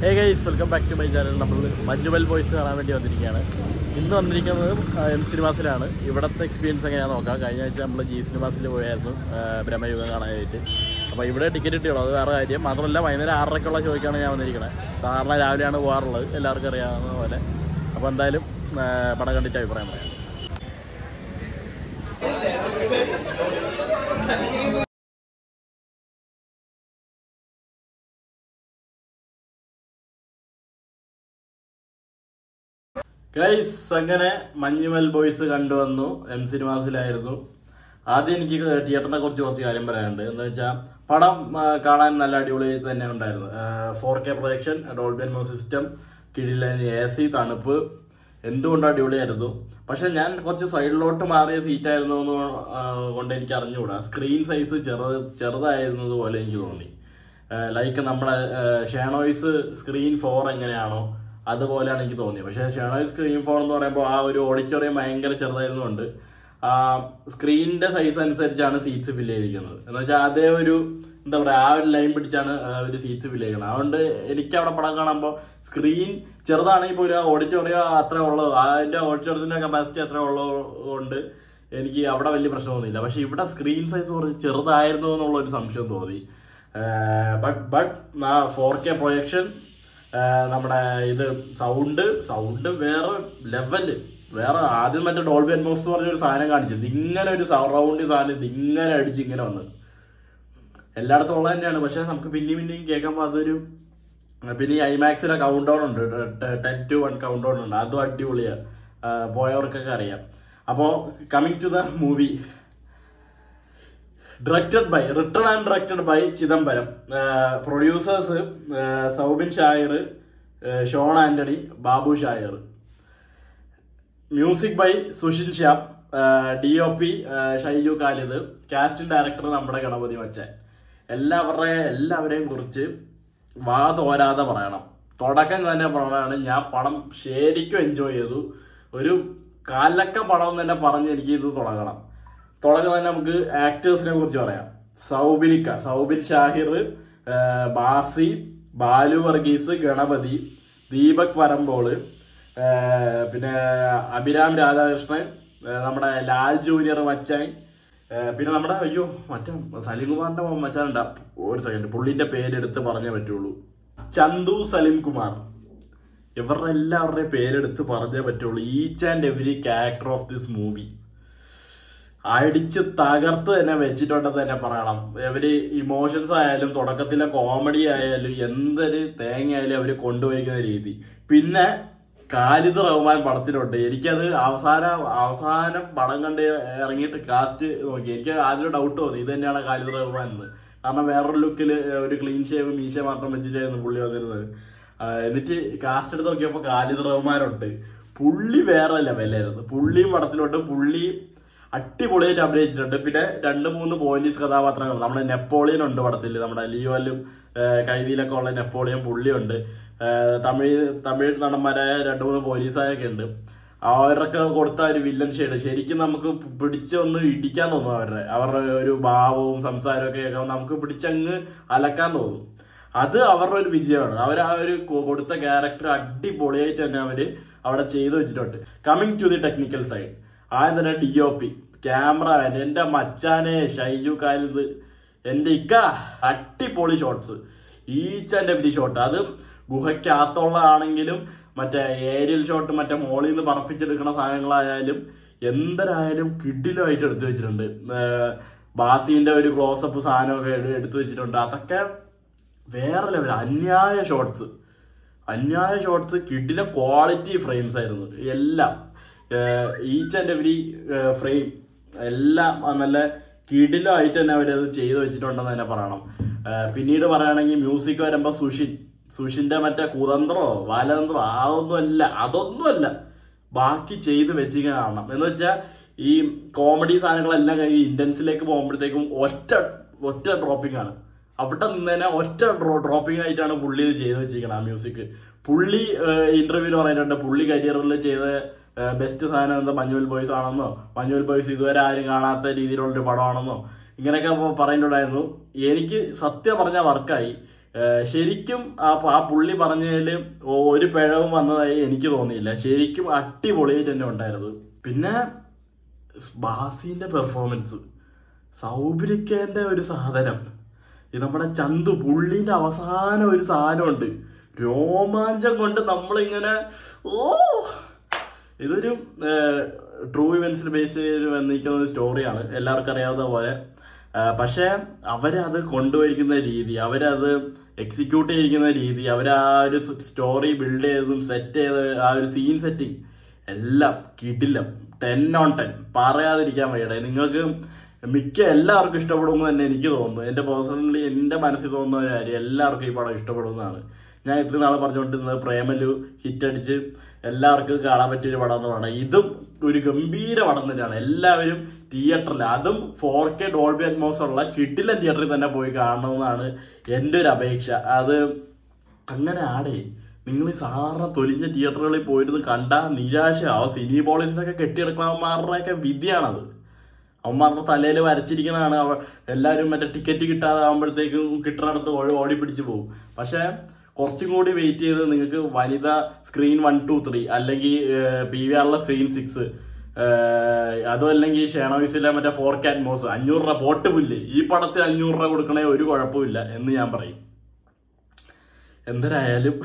hey guys welcome back to my channel നമ്മൾ Manjummel boys കാണാൻ വേണ്ടി വന്നിരിക്കുകയാണ് ഇന്ന് വന്നിരിക്കുന്നത് എം സിനിമാസിലാണ് ഇവിടുത്തെ എക്സ്പീരിയൻസ് എങ്ങനെയാണെന്ന് നോക്കാം കഴിഞ്ഞ ആഴ്ച നമ്മൾ ജി സിനിമാസിൽ പോയായിരുന്നു ആ, ബ്രഹ്മയുഗം കാണാനായിട്ട് അപ്പോൾ ഇവിടെ ടിക്കറ്റ് കിട്ടിയുള്ളൂ അത് വേറെ കാര്യം മാത്രമല്ല വൈകുന്നേരം ആറരയ്ക്കുള്ള ഷോയ്ക്കാണ് ഞാൻ വന്നിരിക്കുന്നത് സാധാരണ രാവിലെയാണ് പോകാറുള്ളത് എല്ലാവർക്കും അറിയാവുന്ന പോലെ അപ്പോൾ എന്തായാലും ആ, പടം കണ്ടിട്ട് അഭിപ്രായം പറയാം ഗൈസ് അങ്ങനെ മഞ്ഞുമൽ ബോയ്സ് കണ്ടുവന്നു എം സിനിമാസിലായിരുന്നു ആദ്യം എനിക്ക് തിയേറ്ററിനെ കുറിച്ച് കുറച്ച് കാര്യം പറയാനുണ്ട് എന്ന് വെച്ചാൽ പടം ആ, കാണാൻ നല്ല അടിപൊളി തന്നെ ഉണ്ടായിരുന്നു ഫോർ കെ പ്രൊജക്ഷൻ ഡോൾബിയൻ മോ സിസ്റ്റം കിഴിലൻ എ സി തണുപ്പ് എന്തുകൊണ്ടും അടിപൊളിയായിരുന്നു പക്ഷെ ഞാൻ കുറച്ച് സൈഡിലോട്ട് മാറിയ സീറ്റായിരുന്നു എന്ന് ആ, കൊണ്ട് എനിക്ക് അറിഞ്ഞുകൂടാ സ്ക്രീൻ സൈസ് ചെറു ചെറുതായിരുന്നത് പോലെ എനിക്ക് തോന്നി ലൈക്ക് നമ്മുടെ ഷേണോയ്സ് സ്ക്രീൻ ഫോർ എങ്ങനെയാണോ അതുപോലെയാണ് എനിക്ക് തോന്നിയത് പക്ഷേ ഷേണോയ്സ് സ്ക്രീൻ ഫോർ എന്ന് പറയുമ്പോൾ ആ ഒരു ഓഡിറ്റോറിയം ഭയങ്കര ചെറുതായിരുന്നുകൊണ്ട് ആ സ്ക്രീനിന്റെ സൈസ് അനുസരിച്ചാണ് സീറ്റ്സ് ഫില്ല് ചെയ്തിരിക്കുന്നത് എന്ന് വെച്ചാൽ അതേ ഒരു എന്താ പറയുക ആ ഒരു ലൈൻ പിടിച്ചാണ് ഒരു സീറ്റ്സ് ഫില്ല് ചെയ്യുന്നത് അതുകൊണ്ട് എനിക്ക് അവിടെ പടം കാണുമ്പോൾ സ്ക്രീൻ ചെറുതാണെങ്കിൽ പോലും ആ ഓഡിറ്റോറിയം അത്രേ ഉള്ളൂ അതിന്റെ ഓഡിറ്റോറിയത്തിന്റെ കപ്പാസിറ്റി അത്രേ ഉള്ളത് കൊണ്ട് എനിക്ക് അവിടെ വലിയ പ്രശ്നം തോന്നിയില്ല പക്ഷെ ഇവിടെ സ്ക്രീൻ സൈസ് കുറച്ച് ചെറുതായിരുന്നു എന്നുള്ള ഒരു സംശയം തോന്നി but but four K projection നമ്മുടെ ഇത് സൗണ്ട് സൗണ്ട് വേറെ ലെവല് വേറെ ആദ്യം മറ്റേ ഡോൾബി അറ്റ്മോസ് എന്ന് പറഞ്ഞ ഒരു സാധനം കാണിച്ചത് ഇങ്ങനെ ഒരു സറൗണ്ട് സാധനം ഇത് ഇങ്ങനെ അടിച്ച് ഇങ്ങനെ വന്ന് എല്ലായിടത്തും ഉള്ളത് തന്നെയാണ് പക്ഷെ നമുക്ക് പിന്നെയും പിന്നെയും കേൾക്കുമ്പോൾ അതൊരു പിന്നെ ഈ ഐമാക്സിലെ കൗണ്ട് ഡൗൺ ഉണ്ട് ten two one countdown ഉണ്ട് അതും അടിപൊളിയാണ് പോയവർക്കൊക്കെ അറിയാം അപ്പോൾ coming to the movie directed by written and directed by Chidambaram producers Soubin Shahir Shawn Antony Babu Shahir music by Sushin Shyam D O P Shyju Khalid casting director നമ്മുടെ ഗണപതി മച്ചൻ എല്ലാവരുടെ എല്ലാവരെയും കുറിച്ച് വാ തോരാതെ പറയണം തുടക്കം തന്നെ പറയാണ് ഞാൻ പടം ശരിക്കും എൻജോയ് ചെയ്തു ഒരു കാലക്ക പടം എന്ന് തന്നെ പറഞ്ഞ് എനിക്ക് ഇത് തുടങ്ങണം തുടങ്ങുന്ന തന്നെ നമുക്ക് ആക്ടേഴ്സിനെ കുറിച്ച് പറയാം സൗബിനിക്ക സൗബിൻ ഷാഹിർ ആ, ബാസി ബാലു വർഗീസ് ഗണപതി ദീപക് വരമ്പോള് ആ, പിന്നെ അഭിരാം രാധാകൃഷ്ണൻ ആ, നമ്മുടെ ലാൽ ജൂനിയർ മച്ചാൻ ആ, പിന്നെ നമ്മുടെ അയ്യോ മറ്റേ സലിംകുമാറിന്റെ മോൻ മച്ചാനുണ്ട ഒരു സെക്കൻഡ് പുള്ളിന്റെ പേരെടുത്ത് പറഞ്ഞേ പറ്റുള്ളൂ ചന്തു സലിം കുമാർ ഇവരുടെ എല്ലാവരുടെയും പേരെടുത്ത് പറഞ്ഞേ പറ്റുള്ളൂ each and every character of this movie അടിച്ച് തകർത്ത് തന്നെ വെച്ചിട്ടുണ്ടെന്ന് തന്നെ പറയണം ഇവര് ഇമോഷൻസ് ആയാലും തുടക്കത്തിലെ കോമഡി ആയാലും എന്തൊരു തേങ്ങ ആയാലും അവര് കൊണ്ടുപോയിരിക്കുന്ന രീതി പിന്നെ ഖാലിദ് റഹ്മാൻ പടത്തിലുണ്ട് എനിക്കത് അവസാനം അവസാനം പടം കണ്ട് ഇറങ്ങിയിട്ട് കാസ്റ്റ് നോക്കി എനിക്ക് ആദ്യം ഡൗട്ട് തോന്നി ഇത് തന്നെയാണ് ഖാലിദ് റഹ്മാൻ എന്ന് കാരണം വേറൊരു ലുക്കിൽ ഒരു ക്ലീൻ ഷേവ് മീശ മാത്രം വെച്ചിട്ടായിരുന്നു പുള്ളി വന്നിരുന്നത് ആ, എന്നിട്ട് കാസ്റ്റ് എടുത്ത് നോക്കിയപ്പോൾ ഖാലിദ് റഹ്മാനുണ്ട് പുള്ളി വേറെ ലെവലായിരുന്നു പുള്ളിയും പടത്തിലുണ്ട് പുള്ളി അടിപൊളിയായിട്ട് അഭിനയിച്ചിട്ടുണ്ട് പിന്നെ രണ്ട് മൂന്ന് പോലീസ് കഥാപാത്രങ്ങൾ നമ്മുടെ നെപ്പോളിയൻ ഉണ്ട് പടത്തിൽ നമ്മുടെ ലിയോയിലും കൈതിയിലൊക്കെ ഉള്ള നെപ്പോളിയൻ പുള്ളിയുണ്ട് ആ, തമിഴ് തമിഴ് നടന്മാരായ രണ്ട് മൂന്ന് പോലീസുകാരൊക്കെ ഉണ്ട് അവരൊക്കെ കൊടുത്ത ഒരു വില്ലൻ ഷെയ്ഡ് ശരിക്കും നമുക്ക് പിടിച്ചൊന്ന് ഇടിക്കാൻ തോന്നും അവരുടെ അവരുടെ ഒരു ഭാവവും സംസാരവും ഒക്കെ കേൾക്കുമ്പോൾ നമുക്ക് പിടിച്ചങ്ങ് അലക്കാൻ തോന്നും അത് അവരുടെ ഒരു വിജയമാണ് അവർ ആ ഒരു കൊ- കൊടുത്ത ക്യാരക്ടർ അടിപൊളിയായിട്ട് തന്നെ അവര് അവിടെ ചെയ്തു വെച്ചിട്ടുണ്ട് coming to the technical side ആദ്യം തന്നെ ഡി ഒ പി ക്യാമറ എന്റെ മച്ചാനെ ഷൈജു കാലിത് എന്റെ ഇക്ക അടിപൊളി shots each and every shot അത് ഗുഹയ്ക്കകത്തുള്ളതാണെങ്കിലും മറ്റേ ഏരിയൽ ഷോട്ട് മറ്റേ മോളിൽ നിന്ന് പറപ്പിച്ചെടുക്കുന്ന സാധനങ്ങളായാലും എന്തരായാലും കിഡിലുമായിട്ട് എടുത്തു വെച്ചിട്ടുണ്ട് ഏർ ബാസിന്റെ ഒരു ക്ലോസപ്പ് സാധനമൊക്കെ എടു- എടുത്തു വെച്ചിട്ടുണ്ട് അതൊക്കെ വേറെ ലെവൽ അന്യായ ഷോട്ട്സ് അന്യായ ഷോട്ട്സ് കിഡിലെ ക്വാളിറ്റി ഫ്രെയിംസ് ആയിരുന്നു എല്ലാം ഈച്ച് ആൻഡ് എവരി ഫ്രെയിം എല്ലാം നല്ല കിടിലായിട്ട് തന്നെ അവരത് ചെയ്തു വെച്ചിട്ടുണ്ടെന്ന് തന്നെ പറയണം ആ, പിന്നീട് പറയുകയാണെങ്കിൽ മ്യൂസിക് വരുമ്പോൾ സുഷിൻ സുഷിന്റെ മറ്റേ കുതന്ത്രോ ബാലതന്ത്രോ അതൊന്നും അല്ല അതൊന്നും അല്ല ബാക്കി ചെയ്ത് വെച്ചിങ്ങനെ കാണണം എന്ന് വെച്ചാൽ ഈ കോമഡി സാധനങ്ങളെല്ലാം കഴിഞ്ഞ് ഇന്റൻസിലേക്ക് പോകുമ്പോഴത്തേക്കും ഒറ്റ ഒറ്റ ഡ്രോപ്പിംഗ് ആണ് അവിടെ നിന്ന് തന്നെ ഒറ്റ ഡ്രോ ഡ്രോപ്പിംഗ് ആയിട്ടാണ് പുള്ളി ഇത് ചെയ്ത് വെച്ചിരിക്കുന്നത് ആ മ്യൂസിക് പുള്ളി ഇന്റർവ്യൂവിൽ പറയുന്നുണ്ട് പുള്ളി കരിയറിൽ ചെയ്ത ബെസ്റ്റ് സാധനം എന്താ മഞ്ഞുവൽ ബോയ്സ് ആണെന്നോ മഞ്ഞുവൽ ബോയ്സ് ഇതുവരെ ആരും കാണാത്ത രീതിയിലുള്ളൊരു പടമാണെന്നോ ഇങ്ങനെയൊക്കെ പറയുന്നുണ്ടായിരുന്നു എനിക്ക് സത്യം പറഞ്ഞ വർക്കായി ഏഹ് ശരിക്കും ആ പ- ആ പുള്ളി പറഞ്ഞതിൽ ഒരു പിഴവും വന്നതായി എനിക്ക് തോന്നിയില്ല ശരിക്കും അടിപൊളിയായിട്ട് തന്നെ ഉണ്ടായിരുന്നു പിന്നെ ബാസിന്റെ പെർഫോമൻസ് സൗബിരിക്കേന്റെ ഒരു സാധനം ഇത് നമ്മുടെ ചന്തു പുള്ളിന്റെ അവസാന ഒരു സാധനമുണ്ട് രോമാഞ്ചം കൊണ്ട് നമ്മളിങ്ങനെ ഓ ഇതൊരു ട്രൂ ഇവന്റ്സിൽ ബേസ് ചെയ്ത് വന്നിരിക്കുന്ന ഒരു സ്റ്റോറിയാണ് എല്ലാവർക്കും അറിയാവുന്ന പോലെ ആ, പക്ഷേ അവരത് കൊണ്ടുവരിക്കുന്ന രീതി അവരത് എക്സിക്യൂട്ട് ചെയ്തിരിക്കുന്ന രീതി അവർ ആ ഒരു സ്റ്റോറി ബിൽഡ് ചെയ്തതും സെറ്റ് ചെയ്ത് ആ ഒരു സീൻ സെറ്റിംഗ് എല്ലാം കിടില്ല ടെൻ ഓൺ ടെൻ പറയാതിരിക്കാൻ വയ്യടെ നിങ്ങൾക്ക് മിക്ക എല്ലാവർക്കും ഇഷ്ടപ്പെടുമെന്ന് തന്നെ എനിക്ക് തോന്നുന്നു എൻ്റെ പേഴ്സണലി എൻ്റെ മനസ്സിൽ തോന്നുന്ന ഒരു കാര്യം എല്ലാവർക്കും ഈ പടം ഇഷ്ടപ്പെടുന്നതാണ് ഞാൻ ഇത്രയും നാളെ പറഞ്ഞുകൊണ്ടിരുന്നത് പ്രേമലു ഹിറ്റടിച്ച് എല്ലാവർക്കും കാണാൻ പറ്റിയൊരു പടം എന്ന് പറയുന്നത് ഇതും ഒരു ഗംഭീര പടം തന്നെയാണ് എല്ലാവരും തിയേറ്ററിൽ അതും ഫോർ കെ ഡോൾബി അറ്റ്മോസ് ഉള്ള കിട്ടില്ല തിയേറ്ററിൽ തന്നെ പോയി കാണണമെന്നാണ് എൻ്റെ ഒരു അപേക്ഷ അത് അങ്ങനെ ആടേ നിങ്ങൾ ഈ സാധാരണ തൊലിഞ്ഞ തിയേറ്ററുകളിൽ പോയിരുന്ന് കണ്ട നിരാശയാവും സിനി പോളിസിനൊക്കെ കെട്ടിയെടുക്കുന്നവന്മാരുടെയൊക്കെ വിധിയാണത് അവന്മാരുടെ തലയിൽ വരച്ചിരിക്കണതാണ് അവ എല്ലാവരും മറ്റേ ടിക്കറ്റ് കിട്ടാതെ ആകുമ്പോഴത്തേക്കും കിട്ടുന്നിടത്ത് ഓടി ഓടി പിടിച്ച് പോകും പക്ഷേ കുറച്ചും കൂടി വെയിറ്റ് ചെയ്ത് നിങ്ങൾക്ക് Vanitha screen one two three അല്ലെങ്കിൽ പി വി ആറിലെ സ്ക്രീൻ സിക്സ് അതും അല്ലെങ്കിൽ ഷേണോയിസിലെ മറ്റേ ഫോർ കാറ്റ്മോസ് അഞ്ഞൂറ് രൂപ പോട്ട് പുല്ല് ഈ പടത്തിൽ അഞ്ഞൂറ് രൂപ കൊടുക്കണേ ഒരു കുഴപ്പമില്ല എന്ന് ഞാൻ പറയും എന്തരായാലും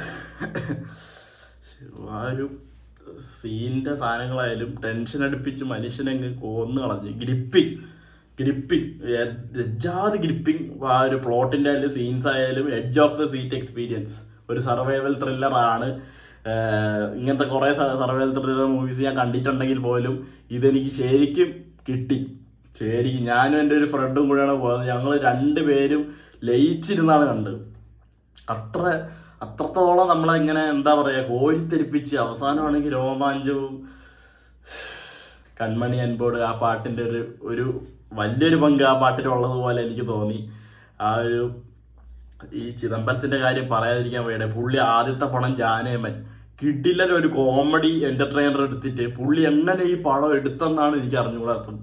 ആ ഒരു സീനിന്റെ സാധനങ്ങളായാലും ടെൻഷൻ അടുപ്പിച്ച് മനുഷ്യനങ്ങ് കൊന്നു കളഞ്ഞ് ഗ്രിപ്പിംഗ് ഗ്രിപ്പിംഗ് എജാത് ഗ്രിപ്പിംഗ് ആ ഒരു പ്ലോട്ടിന്റെ ആയാലും സീൻസ് ആയാലും edge of the seat experience ഒരു സർവൈവൽ ത്രില്ലർ ആണ് ഏഹ് ഇങ്ങനത്തെ കുറേ സർവൈവൽ ത്രില്ലർ മൂവീസ് ഞാൻ കണ്ടിട്ടുണ്ടെങ്കിൽ പോലും ഇതെനിക്ക് ശരിക്കും കിട്ടി ശരിക്കും ഞാനും എൻ്റെ ഒരു ഫ്രണ്ടും കൂടെയാണ് പോയത് ഞങ്ങൾ രണ്ടുപേരും ലയിച്ചിരുന്നാണ് കണ്ടത് അത്ര അത്രത്തോളം നമ്മളിങ്ങനെ എന്താ പറയുക കോരിത്തെരിപ്പിച്ച് അവസാനമാണെങ്കിൽ രോമാഞ്ചവും കൺമണി അൻപോട് ആ പാട്ടിൻ്റെ ഒരു ഒരു വലിയൊരു പങ്ക് ആ പാട്ടിലുള്ളതുപോലെ എനിക്ക് തോന്നി ആ ഒരു ഈ ചിദംബരത്തിന്റെ കാര്യം പറയാതിരിക്കാൻ വേണ്ട പുള്ളി ആദ്യത്തെ പടം ജാനേമൻ കിഡിലൻ ഒരു കോമഡി എന്റർടൈനർ എടുത്തിട്ട് പുള്ളി എങ്ങനെ ഈ പടം എടുത്തെന്നാണ് എനിക്ക് അറിഞ്ഞുകൂടാത്തത്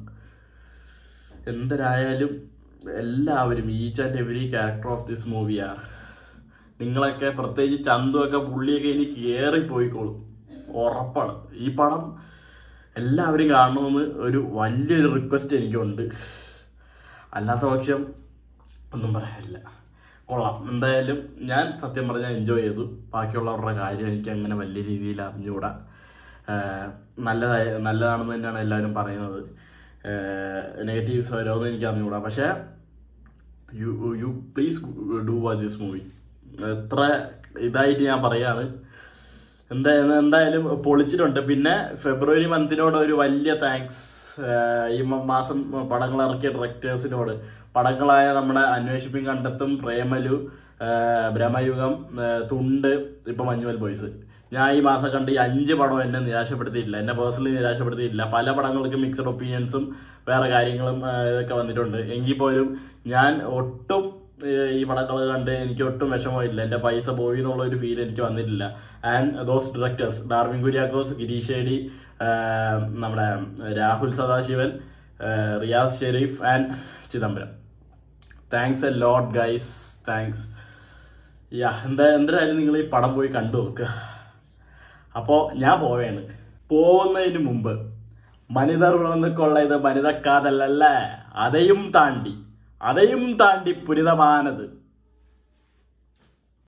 എന്തരായാലും എല്ലാവരും each and every character of this movie are നിങ്ങളൊക്കെ പ്രത്യേകിച്ച് ചന്തുവൊക്കെ പുള്ളിയൊക്കെ ഇനി കയറി പോയിക്കോളും ഉറപ്പാണ് ഈ പടം എല്ലാവരും കാണണമെന്ന് ഒരു വലിയൊരു റിക്വസ്റ്റ് എനിക്കുണ്ട് അല്ലാത്ത പക്ഷം ഒന്നും പറയാനില്ല കൊള്ളാം എന്തായാലും ഞാൻ സത്യം പറഞ്ഞാൽ എൻജോയ് ചെയ്തു ബാക്കിയുള്ളവരുടെ കാര്യം എനിക്ക് അങ്ങനെ വലിയ രീതിയിൽ അറിഞ്ഞുകൂടാ ആഹ് നല്ലതായ നല്ലതാണെന്ന് തന്നെയാണ് എല്ലാവരും പറയുന്നത് നെഗറ്റീവ്സ് വരുമെന്ന് എനിക്ക് അറിഞ്ഞുകൂടാ പക്ഷേ you you please do watch this movie എത്ര ഇതായിട്ട് ഞാൻ പറയാണ് എന്താ എന്തായാലും പൊളിച്ചിട്ടുണ്ട് പിന്നെ ഫെബ്രുവരി മന്തിനോട് ഒരു വലിയ താങ്ക്സ് ഈ മ- മാസം പടങ്ങൾ ഇറക്കിയ ഡയറക്ടേഴ്സിനോട് പടങ്ങളായ നമ്മുടെ അന്വേഷിപ്പിൻ കണ്ടെത്തും പ്രേമലു ആ, ഭ്രമയുഗം ആ, തുണ്ട് ഇപ്പൊ മഞ്ഞുവൽ ബോയ്സ് ഞാൻ ഈ മാസം കണ്ട് ഈ അഞ്ച് പടം എന്നെ നിരാശപ്പെടുത്തിയിട്ടില്ല എന്നെ പേഴ്സണലി നിരാശപ്പെടുത്തിയിട്ടില്ല പല പടങ്ങൾക്ക് മിക്സഡ് ഒപ്പീനിയൻസും വേറെ കാര്യങ്ങളും ആ, ഇതൊക്കെ വന്നിട്ടുണ്ട് എങ്കിൽ പോലും ഞാൻ ഒട്ടും ഏഹ് ഈ പടങ്ങൾ കണ്ട് എനിക്ക് ഒട്ടും വിഷമമില്ല എൻ്റെ പൈസ പോയി എന്നുള്ള ഒരു ഫീൽ എനിക്ക് വന്നിട്ടില്ല and those directors Darwin Kuriakose ഗിരീഷേടി ആഹ് നമ്മുടെ Rahul Sadasivan ah Riyas Shereef and Chidambaram thanks a lot guys thanks yeah എന്താ എന്തായാലും നിങ്ങൾ ഈ പടം പോയി കണ്ടു നോക്കുക അപ്പോൾ ഞാൻ പോവേണ് പോകുന്നതിന് മുമ്പ് മനിതർ ഉണർന്നിക്കൊള്ള ഇത് മനിതക്കാതല്ലല്ലേ അതെയും താണ്ടി അതെയും താണ്ടി പുരിതമാനത്